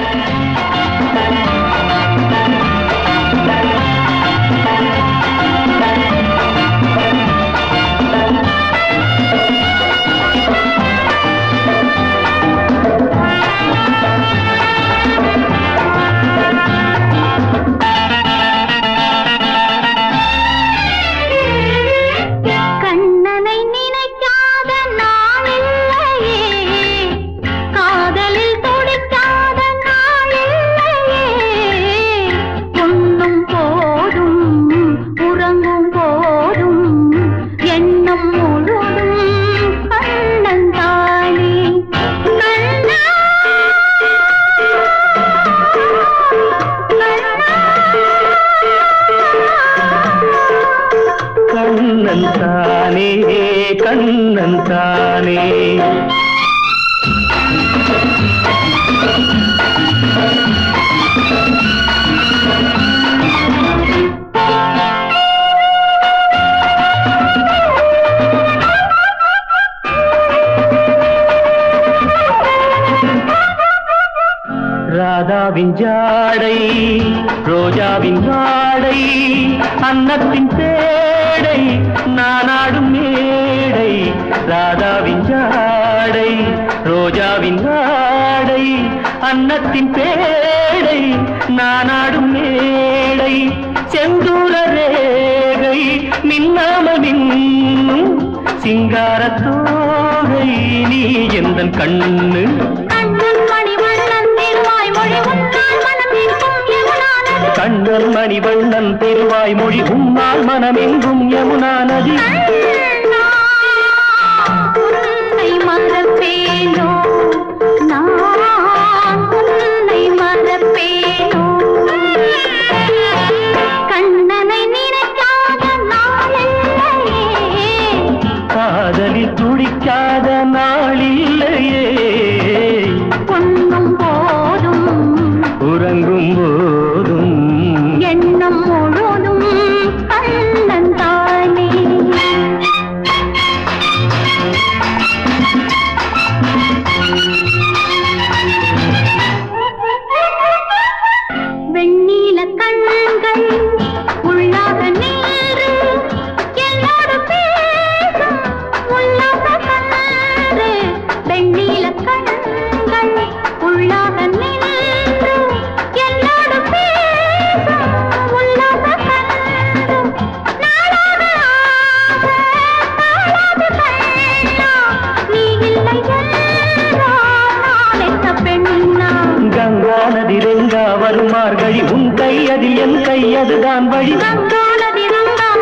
கண்ணனை நினைக்காத நாளில்லையே காதலில் துடிக்காத நாளில்லையே உண்ணும் போதும் உறங்கும் போதும் எண்ணம் முழுதும் கண்ணன் தானே கண்ணா கண்ணன் தானே கண்ணன் தானே ராதாவின் ஜாடை ரோஜாவின் வாடை அன்னத்தின் பேடை நானாடும் மேடை ராதாவின் ஜாடை ரோஜாவின் வாடை அன்னத்தின் பேடை நானாடும் மேடை செந்தூர ரேகை மின்னாமல் மின்னும் சிங்காரத்தோகை நீ எந்தன் கண்ணு கண்ணன் மணிவண்ணன் திருவாய் மொழி உன்னால் மனம் இருக்கும் யமுனானது கண்ணன் மணிவண்ணன் திருவாய் மொழி உம்மால் மனமெங்கும் யமுனா நதி கண்ணா, உன்னை மறப்பேனோ நான் உன்னை மறப்பேனோ கண்ணனை நினைக்காத நாளில்லையே காதலில் துடிக்காத நாளில்லையே பொன்னும் போதும் உறங்கும் போதும் எண்ணம் முழுதும் கண்ணன் தானே வெண்ணீல கண்கள் உள்ளாக நீரு என்னோடு பேசும் உல்லாச கன்று வெண்ணீல கண்கள் உள்ளாக நின்று என்னோடு பேசும் உல்லாச கன்று நாளாக ஆக தாழாது கண்ணா நீ இல்லை என்றால் நான் என்ன பெண்ணா கங்கா நதி ரெங்கா வரும் மார்கழி உன் கை அதில் என் கை அதுதான் வழி கங்கா நதி ரங்கா